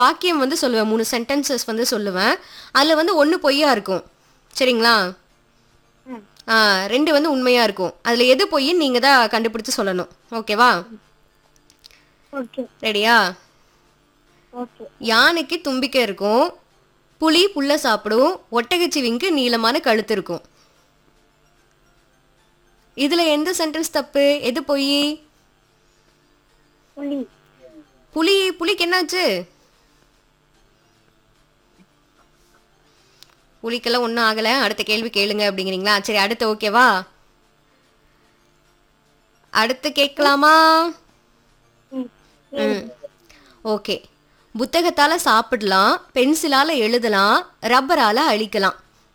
வாக்கியம் வந்து சொல்லுவேன் மூணு சென்டென்சஸ் வந்து சொல்லுவேன் அதில் வந்து ஒன்று பொய்யா இருக்கும் சரிங்களா ம் ஆ ரெண்டு வந்து உண்மையாக இருக்கும் அதில் எது பொய்ன்னு நீங்கள் தான் கண்டுபிடிச்சு சொல்லணும் ஓகேவா ஓகே ரெடியா ஓகே யானைக்கு தும்பிக்கை இருக்கும் புலி புல்லை சாப்பிடும் ஒட்டகச்சிவிங்கு நீளமான கழுத்து இருக்கும் இதுல எந்த சென்டென்ஸ் தப்பு எது பொய் புலி புலி புலிக்கு என்னாச்சு புலிக்கெல்லாம் ஒன்றும் ஆகலை அடுத்த கேள்வி கேளுங்க அப்படிங்கிறீங்களா சரி அடுத்து ஓகேவா அடுத்து கேட்கலாமா ம் ம் ஓகே புத்தகத்தால சாப்பிடலாம் பென்சிலால எழுதலாம் ரப்பரால அழிக்கலாம்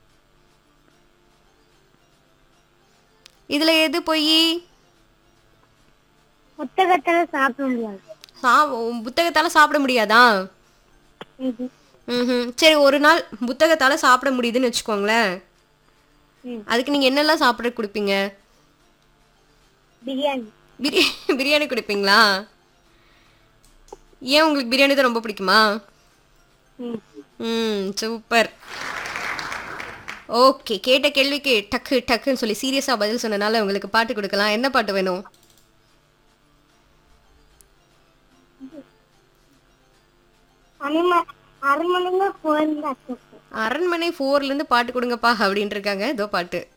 இதுல எது பொய் புத்தகத்துல சாப்பிட முடியாது சா புத்தகத்தால சாப்பிட முடியாதா ம்ஹும். ம் சரி ஒரு நாள் புத்தகத்தால சாப்பிட முடியுதுன்னு வச்சுக்கோங்களேன் ம் அதுக்கு நீங்க என்னெல்லாம் சாப்பிட கொடுப்பீங்க பிரியாணி பிரியாணி பிரியாணி கொடுப்பீங்களா ஏன் உங்களுக்கு பிரியாணி தான் ரொம்ப பிடிக்குமா ம் ம் சூப்பர் ஓகே கேட்ட கேள்விக்கு டக்கு டக்குன்னு சொல்லி சீரியஸாக பதில் சொன்னனால உங்களுக்கு பாட்டு கொடுக்கலாம் என்ன பாட்டு வேணும் அனிம அரண்மனைங்க கோயில் அரண்மனை ஃபோர்லேருந்து பாட்டு கொடுங்கப்பா அப்படின்ட்டு இருக்காங்க இதோ பாட்டு